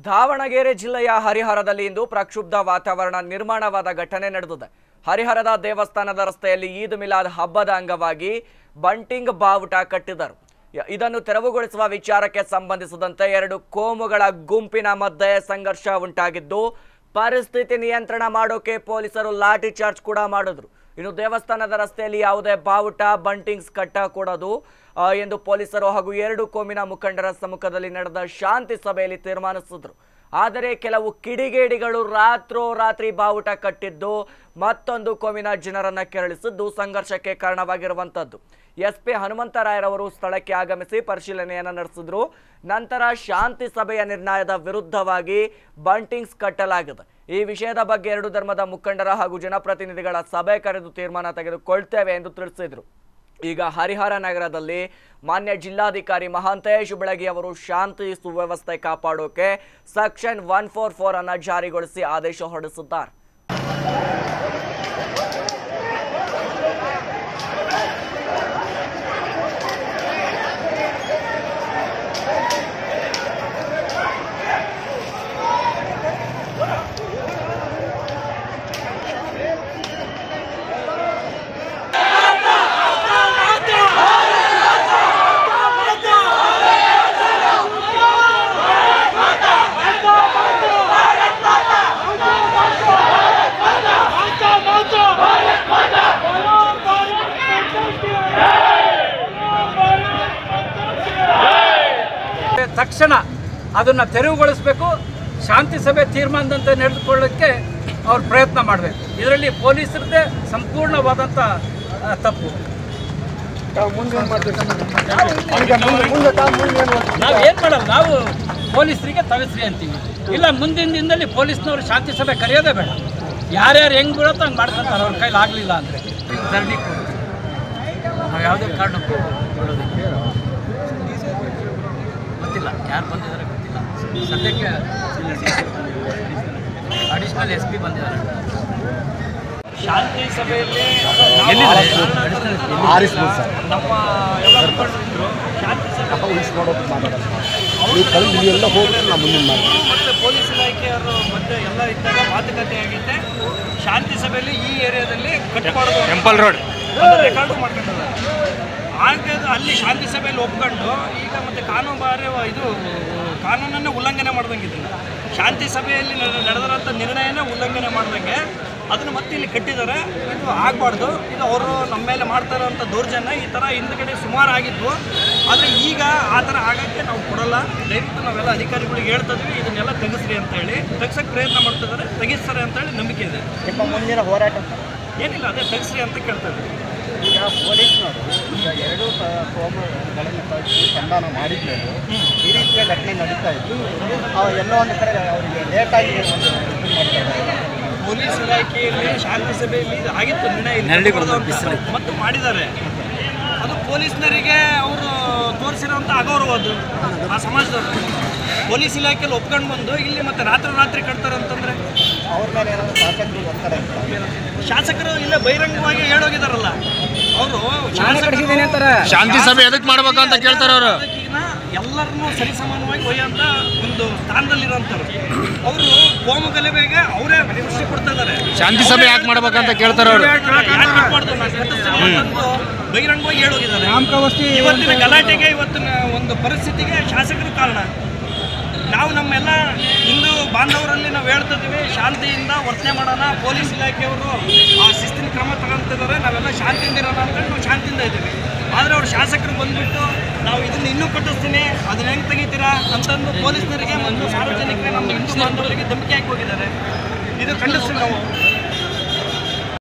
ದಾವಣಗೆರೆ ಜಿಲ್ಲೆಯ ಹರಿಹರದಲ್ಲಿ ಇಂದು ಪ್ರಕ್ಷುಬ್ಧ ವಾತಾವರಣ ನಿರ್ಮಾಣವಾದ ಘಟನೆ ನಡೆದಿದೆ ಹರಿಹರದ ದೇವಸ್ಥಾನದ ರಸ್ತೆಯಲ್ಲಿ ಈದ್ ಮಿಲಾದ್ ಹಬ್ಬದ ಅಂಗವಾಗಿ ಬಂಟಿಂಗ್ ಬಾವುಟ ಕಟ್ಟಿದರು ಯ- ಇದನ್ನು ತೆರವುಗೊಳಿಸುವ ವಿಚಾರಕ್ಕೆ ಸಂಬಂಧಿಸಿದಂತೆ ಎರಡು ಕೋಮುಗಳ ಗುಂಪಿನ ಮಧ್ಯೆ ಸಂಘರ್ಷ ಉಂಟಾಗಿದ್ದು ಪರಿಸ್ಥಿತಿ ನಿಯಂತ್ರಣ ಮಾಡೋಕೆ ಪೊಲೀಸರು ಲಾಠಿ ಚಾರ್ಜ್ ಕೂಡ ಮಾಡಿದ್ರು ಇನ್ನು ದೇವಸ್ಥಾನದ ರಸ್ತೆಯಲ್ಲಿ ಯಾವುದೇ ಬಾವುಟ ಬಂಟಿಂಗ್ಸ್ ಕಟ್ಟಕೂಡದು ಆ, ಎಂದು ಪೊಲೀಸರು ಹಾಗೂ ಎರಡು ಕೋಮಿನ ಮುಖಂಡರ ಸಮ್ಮುಖದಲ್ಲಿ ನಡೆದ ಶಾಂತಿ ಸಭೆಯಲ್ಲಿ ತೀರ್ಮಾನಿಸಿದ್ರು ಆದರೆ ಕೆಲವು ಕಿಡಿಗೇಡಿಗಳು ರಾತ್ರೋರಾತ್ರಿ ಬಾವುಟ ಕಟ್ಟಿದ್ದು ಮತ್ತೊಂದು ಕೋಮಿನ ಜನರನ್ನ ಕೆರಳಿಸಿದ್ದು ಸಂಘರ್ಷಕ್ಕೆ ಕಾರಣವಾಗಿರುವಂತದ್ದು ಎಸ್ ಪಿ ಹನುಮಂತರಾಯರವರು ಸ್ಥಳಕ್ಕೆ ಆಗಮಿಸಿ ಪರಿಶೀಲನೆಯನ್ನ ನಡೆಸಿದ್ರು ನಂತರ ಶಾಂತಿ ಸಭೆಯ ನಿರ್ಣಯದ ವಿರುದ್ಧವಾಗಿ ಬಂಟಿಂಗ್ಸ್ ಕಟ್ಟಲಾಗಿದೆ ಈ ವಿಷಯದ ಬಗ್ಗೆ ಎರಡು ಧರ್ಮದ ಮುಖಂಡರ ಹಾಗೂ ಜನಪ್ರತಿನಿಧಿಗಳ ಸಭೆ ಕರೆದು ತೀರ್ಮಾನ ತೆಗೆದುಕೊಳ್ತೇವೆ ಎಂದು ತಿಳಿಸಿದ್ರು ಈಗ ಹರಿಹರ ನಗರದಲ್ಲಿ ಮಾನ್ಯ ಜಿಲ್ಲಾಧಿಕಾರಿ ಮಹಾಂತೇಶ್ ಬೆಳಗಿ ಅವರು ಶಾಂತಿ ಸುವ್ಯವಸ್ಥೆ ಕಾಪಾಡೋಕೆ ಸೆಕ್ಷನ್ ಒನ್ ಫೋರ್ ಫೋರ್ ಅನ್ನ ಜಾರಿಗೊಳಿಸಿ ಆದೇಶ ಹೊರಡಿಸಿದ್ದಾರೆ ತಕ್ಷಣ ಅದನ್ನು ತೆರವುಗೊಳಿಸಬೇಕು ಶಾಂತಿ ಸಭೆ ತೀರ್ಮಾನದಂತೆ ನಡೆದುಕೊಳ್ಳೋಕ್ಕೆ ಅವ್ರು ಪ್ರಯತ್ನ ಮಾಡಬೇಕು ಇದರಲ್ಲಿ ಪೊಲೀಸರದ್ದೇ ಸಂಪೂರ್ಣವಾದಂಥ ಆ, ತಪ್ಪು ನಾವು ಏನು ಮಾಡಲ್ಲ ನಾವು ಪೊಲೀಸರಿಗೆ ತವಿಸ್ರಿ ಅಂತೀವಿ ಇಲ್ಲ ಮುಂದಿನ ದಿನದಲ್ಲಿ ಪೊಲೀಸ್ನವರು ಶಾಂತಿ ಸಭೆ ಕರೆಯೋದೇ ಬೇಡ ಯಾರ್ಯಾರು ಹೆಂಗೆ ಬೀಳುತ್ತೋ ಹಂಗೆ ಮಾಡ್ಕೊಂತಾರೆ ಅವ್ರ ಕೈಲಿ ಆಗಲಿಲ್ಲ ಅಂದರೆ ಧರಣಿ ಕೊಡ್ತೀವಿ ನಾವು ಯಾವುದೇ ಕಾರಣಕ್ಕೂ ಬಿಡೋದಿಲ್ಲ ಗೊತ್ತಿಲ್ಲ ಯಾರು ಬಂದಿದ್ದಾರೆ ಗೊತ್ತಿಲ್ಲ ಸದ್ಯಕ್ಕೆ ಅಡಿಷನಲ್ ಎಸ್ ಪಿ ಬಂದಿದ್ದಾರೆ ಶಾಂತಿ ಸಭೆಯಲ್ಲಿ ಆರಿಸ್ಬೋದು ಸರ್ ನಮ್ಮ ಎಲ್ಲ ಮುಖಂಡರಿದ್ರು ಶಾಂತಿ ಸಭೆ ಉಳಿಸ್ಕೊಡೋಕೆ ಮಾತಾಡಲ್ಲ ನೀವು ಕಳೆದು ನೀವೆಲ್ಲ ಹೋಗ್ಬಿಟ್ಟು ನಾವು ಮುಂದಿನ ಮಾಡ್ತೀವಿ ಮತ್ತು ಪೊಲೀಸ್ ಇಲಾಖೆಯವರು ಮತ್ತೆ ಎಲ್ಲ ಇದ್ದಾಗ ಮಾತುಕತೆ ಆಗಿದೆ ಶಾಂತಿ ಸಭೆಯಲ್ಲಿ ಈ ಏರಿಯಾದಲ್ಲಿ ಕಟ್ ಮಾಡೋದು ಟೆಂಪಲ್ ರೋಡ್ ರೆಕಾರ್ಡು ಮಾಡ್ಕೊಂಡಿದ್ದಾರೆ ಆಗ ಅಲ್ಲಿ ಶಾಂತಿ ಸಭೆಯಲ್ಲಿ ಒಪ್ಕೊಂಡು ಈಗ ಮತ್ತೆ ಕಾನೂನು ಬಾರಿ ಇದು ಕಾನೂನನ್ನೇ ಉಲ್ಲಂಘನೆ ಮಾಡ್ದಂಗೆ ಶಾಂತಿ ಸಭೆಯಲ್ಲಿ ನಡೆ- ನಡೆದಿರೋಂಥ ನಿರ್ಣಯನೇ ಉಲ್ಲಂಘನೆ ಮಾಡ್ದಂಗೆ ಅದನ್ನು ಮತ್ತೆ ಇಲ್ಲಿ ಕಟ್ಟಿದ್ದಾರೆ ಇದು ಆಗಬಾರ್ದು ಇದು ಅವರು ನಮ್ಮ ಮೇಲೆ ಮಾಡ್ತಾ ಇರೋಂಥ ದೌರ್ಜನ್ಯ ಈ ಥರ ಹಿಂದ್ಗಡೆ ಸುಮಾರು ಆಗಿದ್ವು ಆದರೆ ಈಗ ಆ ಥರ ಆಗೋಕ್ಕೆ ನಾವು ಕೊಡಲ್ಲ ದಯವಿಟ್ಟು ನಾವೆಲ್ಲ ಅಧಿಕಾರಿಗಳಿಗೆ ಹೇಳ್ತಾ ಇದ್ವಿ ಇದನ್ನೆಲ್ಲ ತೆಗೆಸ್ರಿ ಅಂತ ಹೇಳಿ ತೆಗ್ಸಕ್ಕೆ ಪ್ರಯತ್ನ ಮಾಡ್ತಿದ್ದಾರೆ ತೆಗಿಸ್ತಾರೆ ಅಂತ ಹೇಳಿ ನಂಬಿಕೆ ಇದೆ ನಿಮ್ಮ ಮುಂದಿನ ಹೋರಾಟ ಏನಿಲ್ಲ ಅದೇ ತೆಗ್ಸ್ರಿ ಅಂತ ಕೇಳ್ತಾ ಇದ್ವಿ ಈಗ ಪೊಲೀಸ್ನವರು ಈಗ ಎರಡೂ ಕ- ಕೋಮುಗಳನ್ನು ಕಳಿಸಿ ಸಂಧಾನ ಮಾಡಿದ್ಮೇಲೆ ಈ ರೀತಿಯ ಘಟನೆ ನಡೀತಾ ಇತ್ತು ಅವು ಎಲ್ಲೋ ಒಂದು ಕಡೆ ಅವರಿಗೆ ಲೇಟಾಗಿ ಒಂದು ಇದು ಮಾಡ್ತಾ ಇದ್ದಾರೆ. ಪೊಲೀಸ್ ಇಲಾಖೆಯಲ್ಲಿ ಶಾಂತಿ ಸಭೆಯಲ್ಲಿ ಇದು ಆಗಿತ್ತು ನಿರ್ಣಯ ಇಲ್ಲಿ ತಗೊಳ್ಳೋದು ಅಂತ ಮತ್ತು ಮಾಡಿದ್ದಾರೆ ಅದು ಪೊಲೀಸ್ನರಿಗೆ ಅವರು ತೋರಿಸಿರೋಂಥ ಅಗೌರವ ಅದು ಆ ಸಮಾಜದವರು ಪೊಲೀಸ್ ಇಲಾಖೆಯಲ್ಲಿ ಒಪ್ಕೊಂಡು ಬಂದು ಇಲ್ಲಿ ಮತ್ತೆ ರಾತ್ರಿ ರಾತ್ರಿ ಕಟ್ತಾರೆ ಅಂತಂದ್ರೆ ಅವ್ರ ಮೇಲೆ ಏನಾದರೂ ಶಾಸಕರು ಒತ್ತಡ ಇರ್ತಾರೆ ಶಾಸಕರು ಇಲ್ಲೇ ಬಹಿರಂಗವಾಗಿ ಹೇಳೋಗಿದಾರಲ್ಲ ಅವರು ಶಾಂತಿ ಸಭೆ ಎದಕ್ ಮಾಡ್ಬೇಕಂತ ಕೇಳ್ತಾರ ಅವರು ಎಲ್ಲರನ್ನೂ ಸರಿಸಮಾನವಾಗಿ ಒಯ್ಯೋಂಥ ಒಂದು ಸ್ಥಾನದಲ್ಲಿರೋಂಥವ್ರು ಅವರು ಕೋಮು ಗಲಭೆಗೆ ಅವರೇ ದೃಷ್ಟಿ ಕೊಡ್ತಾ ಇದ್ದಾರೆ ಶಾಂತಿ ಸಭೆ ಯಾಕೆ ಮಾಡ್ಬೇಕಂತ ಕೇಳ್ತಾರ ಅವರು ಯಾಕ್ ಮಾಡ್ಬಾರ್ದು? ನಾನ್ ಕಟ್ಟಿಸ್ತೀನಿ ಅಂತಂದು ಬಹಿರಂಗವಾಗಿ ಹೇಳೋಗಿದ್ದಾರೆ ಇವತ್ತಿನ ಗಲಾಟೆಗೆ ಇವತ್ತಿನ ಒಂದು ಪರಿಸ್ಥಿತಿಗೆ ಶಾಸಕರು ಕಾರಣ ನಾವು ನಮ್ಮೆಲ್ಲ ಹಿಂದೂ ಬಾಂಧವರಲ್ಲಿ ನಾವು ಹೇಳ್ತಾ ಇದೀವಿ ಶಾಂತಿಯಿಂದ ವರ್ತನೆ ಮಾಡೋಣ ಪೊಲೀಸ್ ಇಲಾಖೆಯವರು ಆ ಶಿಸ್ತಿನ ಕ್ರಮ ತಗೊಂತಿದ್ದಾರೆ ನಾವೆಲ್ಲ ಶಾಂತಿಯಿಂದ ಇರೋಣ ಅಂತೇಳಿ ನಾವು ಶಾಂತಿಯಿಂದ ಇದ್ದೀವಿ ಆದರೆ ಅವ್ರು ಶಾಸಕರು ಬಂದ್ಬಿಟ್ಟು ನಾವು ಇದನ್ನ ಇನ್ನೂ ಕಟ್ಟಿಸ್ತೀನಿ ಅದನ್ನ ಹೆಂಗೆ ತೆಗಿತೀರಾ ಅಂತಂದು ಪೊಲೀಸ್ನರಿಗೆ ಮತ್ತು ಸಾರ್ವಜನಿಕರಿಗೆ ನಮ್ಮ ಹಿಂದೂ ಬಾಂಧವರಿಗೆ ಧಮಕಿ ಹಾಕಿ ಹೋಗಿದ್ದಾರೆ ಇದು ಖಂಡಿಸ್ತೀವಿ ನಾವು